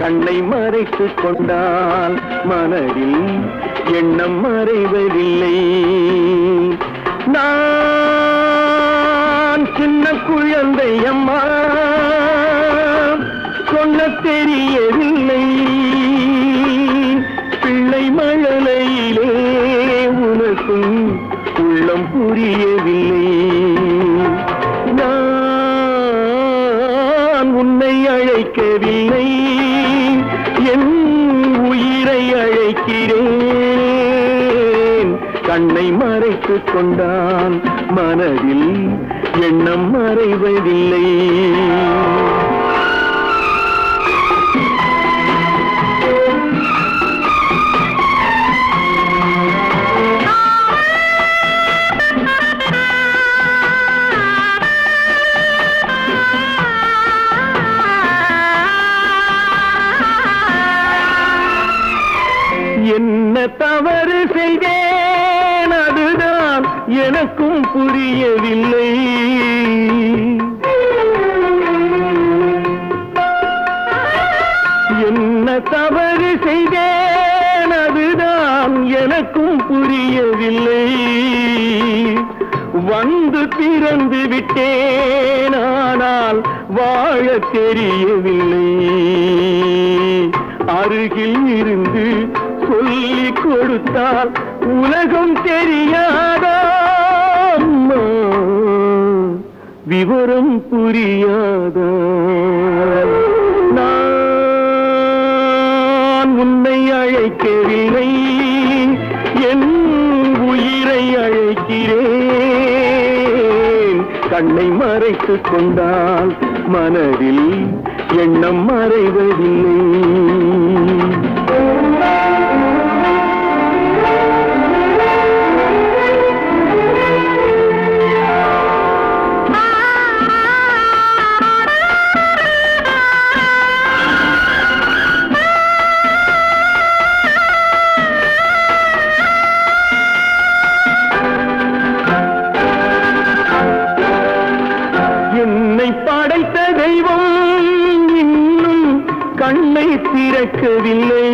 கண்ணை மறைத்து கொண்டால் மனதில் எண்ணம் மறைவதில்லை நான் சின்ன குழந்தை அம்மா சொல்ல தெரியவில்லை பிள்ளை மழலையிலே உனக்கும் உள்ளம் புரியவில்லை நான் உன்னை அழைக்கவில்லை என் உயிரை அழைக்கிறேன் கண்ணை மறைத்து கொண்டான் மனதில் எண்ணம் மறைவதில்லை என்ன தவறு செய்தேன் அதுதான் எனக்கும் புரியவில்லை என்ன தவறு செய்தேன் அதுதான் எனக்கும் புரியவில்லை வந்து பிறந்து விட்டேன் ஆனால் வாழ தெரியவில்லை அருகில் இருந்து சொல்லிக் கொடுத்தால் உலகம் தெரியாதா அம்மா? விவரம் புரியாதா நான் உன்னை அழைக்கவில்லை என் உயிரை அழைக்கிறேன் கண்ணை மறைத்து கொண்டால் மனதில் எண்ணம் மறைவதில்லை என்னை படைத்த தெய்வம் இன்னும் கண்ணை திறக்கவில்லை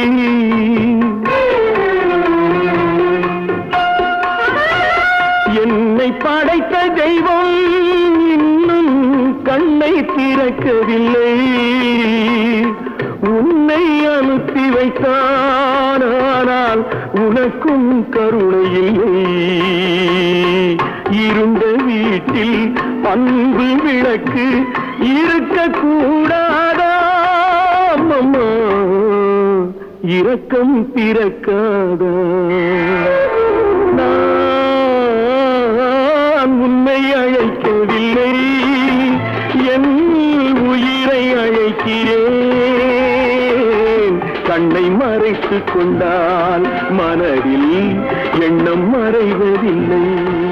என்னை படைத்த தெய்வம் இன்னும் கண்ணை திறக்கவில்லை உன்னை அனுப்பி வைத்தான் ஆனால் உனக்கும் கருணை இல்லை இருண்ட வீட்டில் அன்பு விளக்கு இருக்கக்கூடாதா அம்மா இரக்கம் பிறக்காதா நான் உன்னை அழைக்கவில்லை என் உயிரை அழைக்கிறேன் கண்ணை மறைத்து கொண்டால் மனதில் எண்ணம் மறைவதில்லை